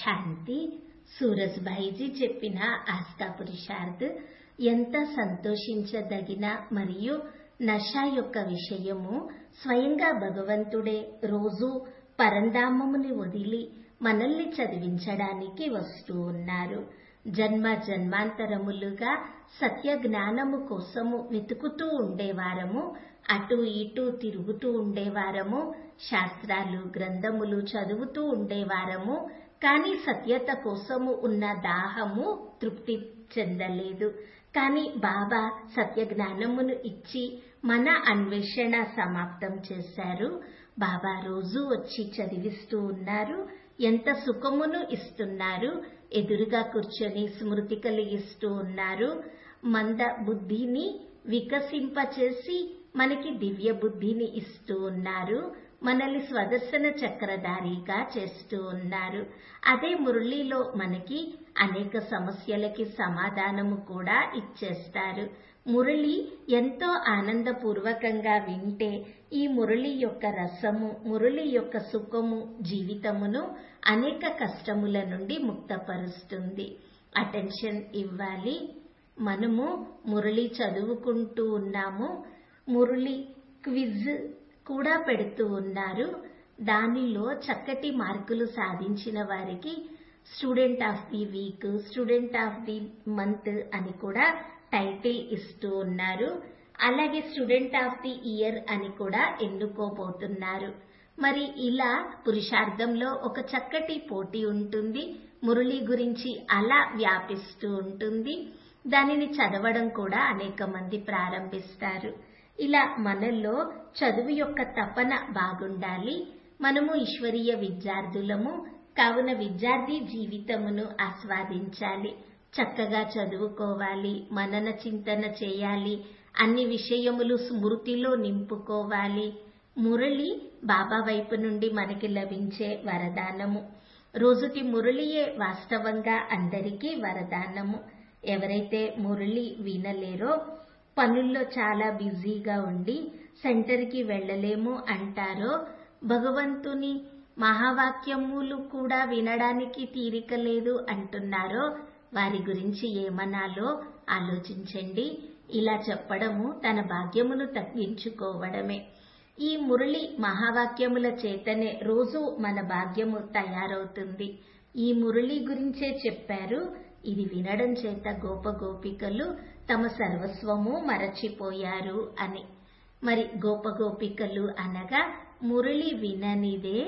శాంతి సూరజ్భాయిజీ చెప్పిన ఆస్థా పురుషార్థ్ ఎంత సంతోషించదగిన మరియు నష యొక్క విషయము స్వయంగా భగవంతుడే రోజు పరంధామముని వదిలి మనల్ని చదివించడానికి వస్తూ ఉన్నారు జన్మ జన్మాంతరములుగా సత్య జ్ఞానము కోసము వెతుకుతూ ఉండేవారము అటు ఇటు తిరుగుతూ ఉండేవారము శాస్త్రాలు గ్రంథములు చదువుతూ ఉండేవారము కానీ సత్యత కోసము ఉన్న దాహము తృప్తి చెందలేదు కానీ బాబా సత్య జ్ఞానమును ఇచ్చి మన అన్వేషణ సమాప్తం చేశారు బాబా రోజు వచ్చి చదివిస్తూ ఉన్నారు ఎంత సుఖమును ఇస్తున్నారు ఎదురుగా కూర్చొని స్మృతి కలిగిస్తూ ఉన్నారు మంద బుద్ధిని వికసింపచేసి మనకి దివ్య బుద్ధిని ఇస్తూ ఉన్నారు మనల్ని స్వదర్శన చక్రధారిగా చేస్తూ ఉన్నారు అదే మురళిలో మనకి అనేక సమస్యలకి సమాధానము కూడా ఇచ్చేస్తారు మురళి ఎంతో ఆనందపూర్వకంగా వింటే ఈ మురళి యొక్క రసము మురళి యొక్క సుఖము జీవితమును అనేక కష్టముల నుండి ముక్తపరుస్తుంది అటెన్షన్ ఇవ్వాలి మనము మురళి చదువుకుంటూ ఉన్నాము మురళి క్విజ్ కూడా పెడుతూ ఉన్నారు దానిలో చక్కటి మార్కులు సాధించిన వారికి student of the week student of the month అని కూడా టైటిల్ ఇస్తూ ఉన్నారు అలాగే స్టూడెంట్ ఆఫ్ ది ఇయర్ అని కూడా ఎన్నుకోబోతున్నారు మరి ఇలా పురుషార్థంలో ఒక చక్కటి పోటీ ఉంటుంది మురళి గురించి అలా వ్యాపిస్తూ ఉంటుంది దానిని చదవడం కూడా అనేక మంది ప్రారంభిస్తారు ఇలా మనలో చదువు యొక్క తపన బాగుండాలి మనము ఈశ్వరీయ విద్యార్థులము కావున విద్యార్థి జీవితమును ఆస్వాదించాలి చక్కగా చదువుకోవాలి మనన చింతన చేయాలి అన్ని విషయములు స్మృతిలో నింపుకోవాలి మురళి బాబా వైపు నుండి మనకి లభించే వరదానము రోజుటి మురళియే వాస్తవంగా అందరికీ వరదానము ఎవరైతే మురళి వినలేరో పనుల్లో చాలా బిజీగా ఉండి సెంటర్కి వెళ్ళలేము అంటారో భగవంతుని మహావాక్యములు కూడా వినడానికి తీరిక లేదు అంటున్నారో వారి గురించి ఏమనాలో ఆలోచించండి ఇలా చెప్పడము తన భాగ్యమును తగ్గించుకోవడమే ఈ మురళి మహావాక్యముల చేతనే రోజు మన భాగ్యము తయారవుతుంది ఈ మురళి గురించే చెప్పారు ఇది వినడం చేత గోప గోపికలు తమ సర్వస్వము మరచిపోయారు అని మరి గోప గోపికలు అనగా మురళి విననిదే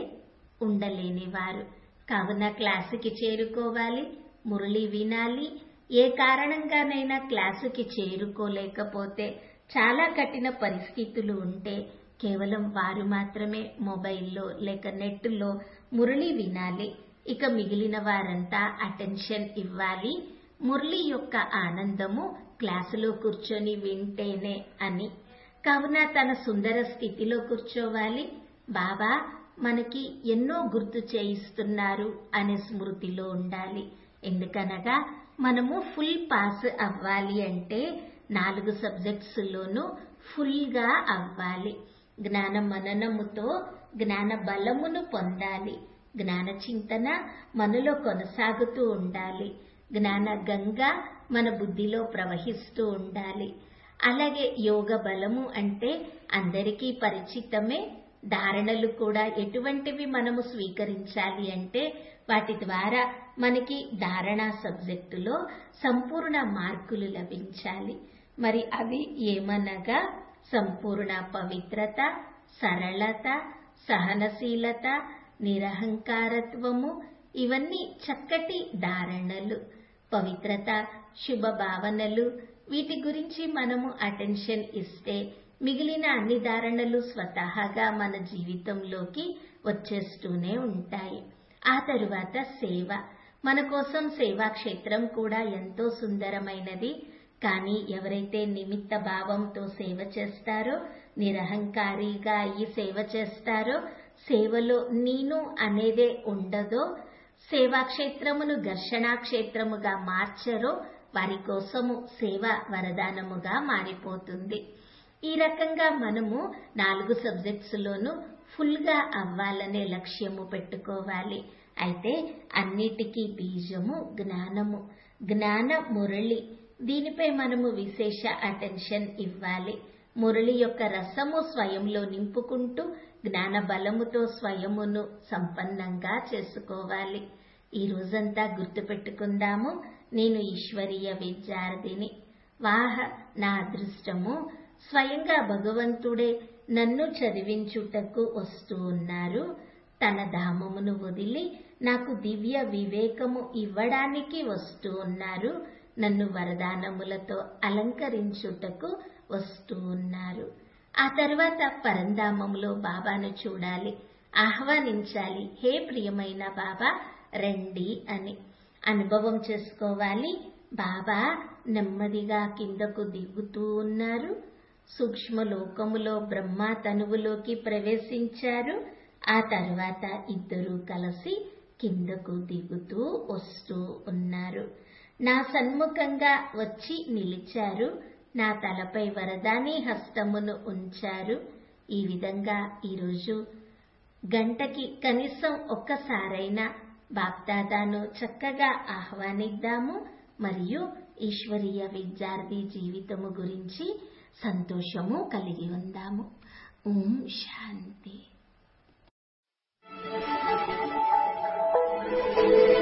ఉండలేనివారు కావున క్లాసుకి చేరుకోవాలి మురళి వినాలి ఏ కారణంగానైనా క్లాసుకి చేరుకోలేకపోతే చాలా కఠిన పరిస్థితులు ఉంటే కేవలం వారు మాత్రమే మొబైల్లో లేక నెట్లో మురళి వినాలి ఇక మిగిలిన వారంతా అటెన్షన్ ఇవ్వాలి మురళి యొక్క ఆనందము క్లాసులో కూర్చొని వింటేనే అని కావున తన సుందర స్థితిలో కూర్చోవాలి బాబా మనకి ఎన్నో గుర్తు చేయిస్తున్నారు అనే స్మృతిలో ఉండాలి ఎందుకనగా మనము ఫుల్ పాస్ అవ్వాలి అంటే నాలుగు సబ్జెక్ట్స్ లోనూ ఫుల్ గా అవ్వాలి జ్ఞాన మననముతో జ్ఞాన బలమును పొందాలి జ్ఞాన చింతన మనలో కొనసాగుతూ ఉండాలి జ్ఞాన గంగ మన బుద్ధిలో ప్రవహిస్తూ ఉండాలి అలాగే యోగ బలము అంటే అందరికీ పరిచితమే ధారణలు కూడా ఎటువంటివి మనము స్వీకరించాలి అంటే వాటి ద్వారా మనకి ధారణా సబ్జెక్టులో సంపూర్ణ మార్కులు లభించాలి మరి అవి ఏమనగా సంపూర్ణ పవిత్రత సరళత సహనశీలత నిరహంకారత్వము ఇవన్నీ చక్కటి ధారణలు పవిత్రత శుభ భావనలు వీటి గురించి మనము అటెన్షన్ ఇస్తే మిగిలిన అన్ని ధారణలు స్వతహాగా మన జీవితంలోకి వచ్చేస్తూనే ఉంటాయి ఆ తరువాత సేవ మన కోసం సేవా క్షేత్రం కూడా ఎంతో సుందరమైనది కానీ ఎవరైతే నిమిత్త భావంతో సేవ చేస్తారో నిరహంకారిగా అయ్యి సేవ చేస్తారో సేవలో నేను అనేదే ఉండదో సేవాక్షేత్రమును ఘర్షణాక్షేత్రముగా మార్చరో వారి కోసము సేవ వరదానముగా మారిపోతుంది ఈ రకంగా మనము నాలుగు సబ్జెక్ట్స్ లోనూ ఫుల్ గా అవ్వాలనే లక్ష్యము పెట్టుకోవాలి అయితే అన్నిటికీ బీజము జ్ఞానము జ్ఞాన మురళి దీనిపై మనము విశేష అటెన్షన్ ఇవ్వాలి మురళి యొక్క రసము స్వయంలో నింపుకుంటూ జ్ఞాన బలముతో స్వయమును సంపన్నంగా చేసుకోవాలి ఈ రోజంతా గుర్తుపెట్టుకుందాము నేను ఈశ్వరీయ విద్యార్థిని వాహ నా అదృష్టము స్వయంగా భగవంతుడే నన్ను చదివించుటకు వస్తూ ఉన్నారు తన ధామమును వదిలి నాకు దివ్య వివేకము ఇవ్వడానికి వస్తూ ఉన్నారు నన్ను వరదానములతో అలంకరించుటకు వస్తూ ఉన్నారు ఆ తర్వాత పరంధామములో బాబాను చూడాలి ఆహ్వానించాలి హే ప్రియమైన బాబా రండి అని అనుభవం చేసుకోవాలి బాబా నెమ్మదిగా కిందకు దిగుతూ ఉన్నారు సూక్ష్మ లోకములో బ్రహ్మ తనువులోకి ప్రవేశించారు ఆ తర్వాత ఇద్దరూ కలిసి కిందకు దిగుతూ వస్తూ ఉన్నారు నా సన్ముఖంగా వచ్చి నిలిచారు నా తలపై వరదాని హస్తమును ఉంచారు ఈ విధంగా ఈరోజు గంటకి కనీసం ఒక్కసారైనా బాప్దాదాను చక్కగా ఆహ్వానిద్దాము మరియు ఈశ్వరీయ విద్యార్థి జీవితము గురించి సంతోషము కలిగి ఉందాము ఓం శాంతి